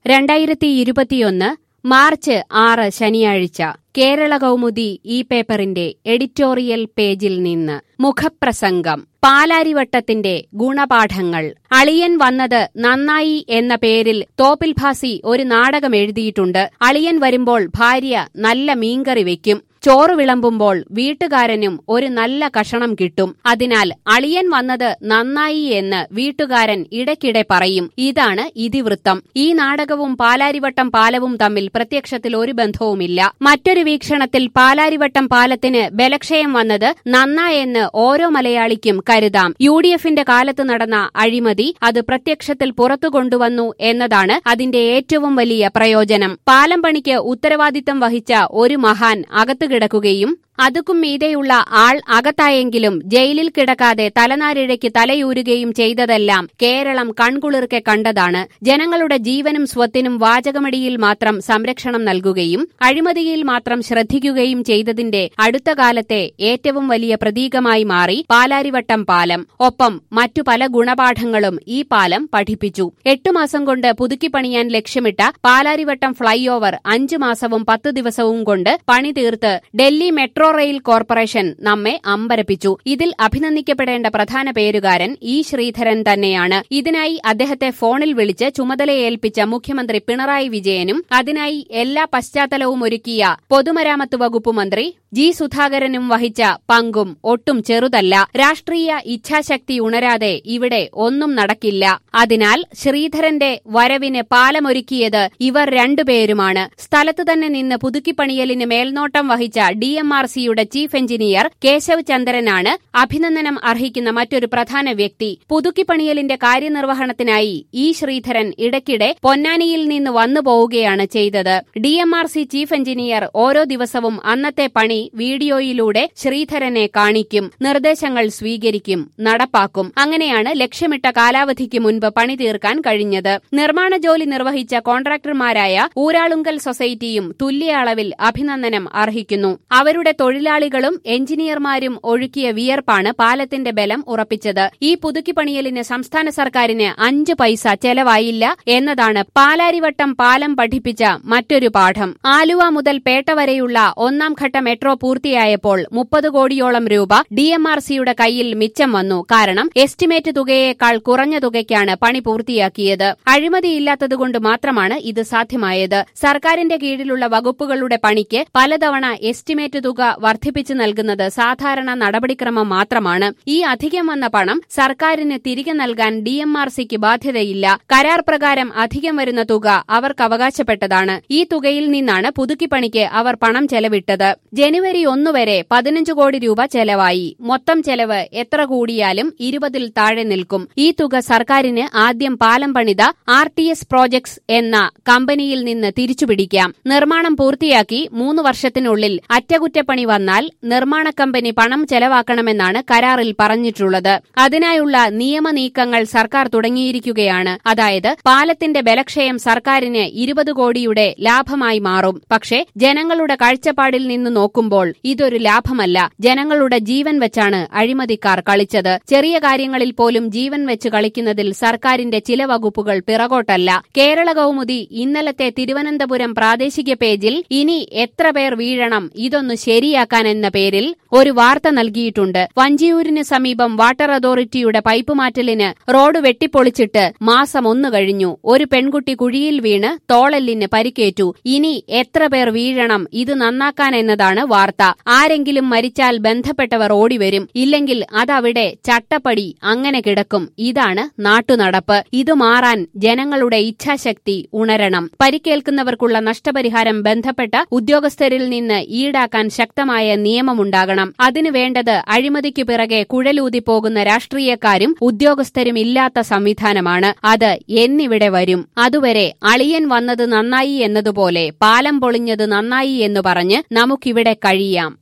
രണ്ടായിരത്തി ഇരുപത്തിയൊന്ന് മാർച്ച് ആറ് ശനിയാഴ്ച കേരള കൗമുദി ഈ പേപ്പറിന്റെ എഡിറ്റോറിയൽ പേജിൽ നിന്ന് മുഖപ്രസംഗം പാലാരിവട്ടത്തിന്റെ ഗുണപാഠങ്ങൾ അളിയൻ വന്നത് നന്നായി എന്ന പേരിൽ തോപ്പിൽ ഭാസി ഒരു നാടകം എഴുതിയിട്ടുണ്ട് അളിയൻ വരുമ്പോൾ ഭാര്യ നല്ല മീൻകറി വെക്കും ചോറ് വിളമ്പുമ്പോൾ വീട്ടുകാരനും ഒരു നല്ല കഷണം കിട്ടും അതിനാൽ അളിയൻ വന്നത് നന്നായി എന്ന് വീട്ടുകാരൻ ഇടയ്ക്കിടെ പറയും ഇതാണ് ഇതിവൃത്തം ഈ നാടകവും പാലാരിവട്ടം പാലവും തമ്മിൽ പ്രത്യക്ഷത്തിൽ ഒരു ബന്ധവുമില്ല മറ്റൊരു വീക്ഷണത്തിൽ പാലാരിവട്ടം പാലത്തിന് ബലക്ഷയം വന്നത് നന്നായെന്ന് ഓരോ മലയാളിക്കും കരുതാം യു ഡി എഫിന്റെ കാലത്ത് നടന്ന അഴിമതി അത് പ്രത്യക്ഷത്തിൽ പുറത്തു കൊണ്ടുവന്നു എന്നതാണ് അതിന്റെ ഏറ്റവും വലിയ പ്രയോജനം പാലം പണിക്ക് ഉത്തരവാദിത്തം വഹിച്ച ഒരു മഹാൻ അകത്തു കിടക്കുകയും അതുക്കും മീതെയുള്ള ആൾ അകത്തായെങ്കിലും ജയിലിൽ കിടക്കാതെ തലനാരിഴയ്ക്ക് തലയൂരുകയും ചെയ്തതെല്ലാം കേരളം കൺകുളിർക്കെ കണ്ടതാണ് ജനങ്ങളുടെ ജീവനും സ്വത്തിനും വാചകമടിയിൽ മാത്രം സംരക്ഷണം നൽകുകയും അഴിമതിയിൽ മാത്രം ശ്രദ്ധിക്കുകയും ചെയ്തതിന്റെ അടുത്ത കാലത്തെ ഏറ്റവും വലിയ പ്രതീകമായി മാറി പാലാരിവട്ടം പാലം ഒപ്പം മറ്റു പല ഗുണപാഠങ്ങളും ഈ പാലം പഠിപ്പിച്ചു എട്ടു മാസം കൊണ്ട് പുതുക്കി പണിയാൻ ലക്ഷ്യമിട്ട പാലാരിവട്ടം ഫ്ളൈ ഓവർ അഞ്ചു മാസവും പത്ത് ദിവസവും കൊണ്ട് പണി തീർത്ത് ഡൽഹി മെട്രോ റെയിൽ കോർപ്പറേഷൻ നമ്മെ അമ്പരപ്പിച്ചു ഇതിൽ അഭിനന്ദിക്കപ്പെടേണ്ട പ്രധാന പേരുകാരൻ ഇ ശ്രീധരൻ തന്നെയാണ് ഇതിനായി അദ്ദേഹത്തെ ഫോണിൽ വിളിച്ച് ചുമതലയേൽപ്പിച്ച മുഖ്യമന്ത്രി പിണറായി വിജയനും അതിനായി എല്ലാ പശ്ചാത്തലവും ഒരുക്കിയ പൊതുമരാമത്ത് വകുപ്പ് മന്ത്രി ജി സുധാകരനും വഹിച്ച പങ്കും ഒട്ടും ചെറുതല്ല രാഷ്ട്രീയ ഇച്ഛാശക്തി ഉണരാതെ ഇവിടെ ഒന്നും നടക്കില്ല അതിനാൽ ശ്രീധരന്റെ വരവിന് പാലമൊരുക്കിയത് ഇവർ രണ്ടുപേരുമാണ് സ്ഥലത്ത് തന്നെ നിന്ന് പുതുക്കിപ്പണിയലിന് മേൽനോട്ടം വഹിച്ച ഡി എം ആർ സിയുടെ ചീഫ് എഞ്ചിനീയർ കേശവ് ചന്ദ്രനാണ് അഭിനന്ദനം അർഹിക്കുന്ന മറ്റൊരു പ്രധാന വ്യക്തി പുതുക്കിപ്പണിയലിന്റെ കാര്യനിർവഹണത്തിനായി ഇ ശ്രീധരൻ ഇടയ്ക്കിടെ പൊന്നാനിയിൽ നിന്ന് വന്നു പോവുകയാണ് ചെയ്തത് D M R C chief engineer ഓരോ ദിവസവും അന്നത്തെ പണി വീഡിയോയിലൂടെ ശ്രീധരനെ കാണിക്കും നിർദ്ദേശങ്ങൾ സ്വീകരിക്കും നടപ്പാക്കും അങ്ങനെയാണ് ലക്ഷ്യമിട്ട കാലാവധിക്ക് മുൻപ് പണി തീർക്കാൻ കഴിഞ്ഞത് നിർമ്മാണ ജോലി നിർവഹിച്ച കോൺട്രാക്ടർമാരായ ഊരാളുങ്കൽ സൊസൈറ്റിയും തുല്യ അളവിൽ അഭിനന്ദനം അർഹിക്കുന്നു അവരുടെ തൊഴിലാളികളും എഞ്ചിനീയർമാരും ഒഴുക്കിയ വിയർപ്പാണ് പാലത്തിന്റെ ബലം ഉറപ്പിച്ചത് ഈ പുതുക്കിപ്പണിയലിന് സംസ്ഥാന സർക്കാരിന് അഞ്ച് പൈസ ചെലവായില്ല എന്നതാണ് പാലാരിവട്ടം പാലം പഠിപ്പിച്ച മറ്റൊരു പാഠം ആലുവ മുതൽ പേട്ട വരെയുള്ള ഒന്നാം ഘട്ട മെട്രോ പൂർത്തിയായപ്പോൾ മുപ്പത് കോടിയോളം രൂപ ഡി എം ആർ സിയുടെ കയ്യിൽ മിച്ചം വന്നു കാരണം എസ്റ്റിമേറ്റ് തുകയേക്കാൾ കുറഞ്ഞ തുകയ്ക്കാണ് പണി പൂർത്തിയാക്കിയത് അഴിമതിയില്ലാത്തതുകൊണ്ട് മാത്രമാണ് ഇത് സാധ്യമായത് സർക്കാരിന്റെ കീഴിലുള്ള വകുപ്പുകളുടെ പണിക്ക് പലതവണ എസ്റ്റിമേറ്റ് തുക വർദ്ധിപ്പിച്ചു നൽകുന്നത് സാധാരണ നടപടിക്രമം മാത്രമാണ് ഈ അധികം വന്ന പണം സർക്കാരിന് തിരികെ നൽകാൻ ഡി എം ആർ സിക്ക് ബാധ്യതയില്ല കരാർ പ്രകാരം അധികം വരുന്ന തുക അവർക്ക് അവകാശപ്പെട്ടതാണ് ഈ തുകയിൽ നിന്നാണ് പുതുക്കിപ്പണിക്ക് അവർ പണം ചെലവിട്ടത് ജനുവരി ഒന്ന് വരെ പതിനഞ്ച് കോടി രൂപ ചെലവായി മൊത്തം ചെലവ് എത്ര കൂടിയാലും ഇരുപതിൽ താഴെ നിൽക്കും ഈ തുക സർക്കാരിന് ആദ്യം പാലം പണിത ആർ ടി എസ് പ്രോജക്ട്സ് എന്ന കമ്പനിയിൽ നിന്ന് തിരിച്ചുപിടിക്കാം നിർമ്മാണം പൂർത്തിയാക്കി മൂന്ന് വർഷത്തിനുള്ളിൽ അറ്റകുറ്റപ്പണി വന്നാൽ നിർമ്മാണ കമ്പനി പണം ചെലവാക്കണമെന്നാണ് കരാറിൽ പറഞ്ഞിട്ടുള്ളത് അതിനായുള്ള നിയമനീക്കങ്ങൾ സർക്കാർ തുടങ്ങിയിരിക്കുകയാണ് അതായത് പാലത്തിന്റെ ബലക്ഷയം സർക്കാരിന് ഇരുപത് കോടിയുടെ ലാഭമായി മാറും പക്ഷേ ജനങ്ങളുടെ കാഴ്ചപ്പാടിൽ നിന്ന് നോക്കുമ്പോൾ ഇതൊരു ലാഭമല്ല ജനങ്ങളുടെ ജീവൻ വെച്ചാണ് അഴിമതിക്കാർ കളിച്ചത് ചെറിയ കാര്യങ്ങളിൽ പോലും ജീവൻ വെച്ച് കളിക്കുന്നതിൽ സർക്കാരിന്റെ ചില വകുപ്പുകൾ പിറകോട്ടല്ല കേരള കൗമുദി ഇന്നലത്തെ തിരുവനന്തപുരം പ്രാദേശിക പേജിൽ ഇനി എത്ര പേർ വീഴണം ഇതൊന്ന് ശരിയാക്കാൻ എന്ന പേരിൽ ഒരു വാർത്ത നൽകിയിട്ടുണ്ട് വഞ്ചിയൂരിന് സമീപം വാട്ടർ അതോറിറ്റിയുടെ പൈപ്പ് മാറ്റലിന് റോഡ് വെട്ടിപ്പൊളിച്ചിട്ട് മാസം ഒന്ന് കഴിഞ്ഞു ഒരു പെൺകുട്ടി കുഴിയിൽ വീണ് തോളെല്ലിന് പരിക്കേറ്റു ഇനി എത്ര പേർ വീഴണം ഇത് നന്നാക്കാൻ എന്നതാണ് വാർത്ത ആരെങ്കിലും മരിച്ചാൽ ബന്ധപ്പെട്ടവർ ഓടിവരും ഇല്ലെങ്കിൽ അതവിടെ ചട്ടപ്പടി അങ്ങനെ കിടക്കും ഇതാണ് നാട്ടുനടപ്പ് ഇത് മാറാൻ ജനങ്ങളുടെ ഇച്ഛാശക്തി ഉണരണം പരിക്കേൽക്കുന്നവർക്കുള്ള നഷ്ടപരിഹാരം ബന്ധപ്പെട്ട ഉദ്യോഗസ്ഥരിൽ നിന്ന് ഈടാക്കാൻ ശക്തമായ നിയമമുണ്ടാകണം അതിനു വേണ്ടത് അഴിമതിക്കു പിറകെ കുഴലൂതി പോകുന്ന രാഷ്ട്രീയക്കാരും ഉദ്യോഗസ്ഥരും ഇല്ലാത്ത സംവിധാനമാണ് അത് എന്നിവിടെ വരും അതുവരെ അളിയൻ വന്നത് നന്നായി എന്നതുപോലെ പാലം പൊളിഞ്ഞത് നന്നായി എന്ന് പറഞ്ഞ് നമുക്കിവിടെ കഴിയാം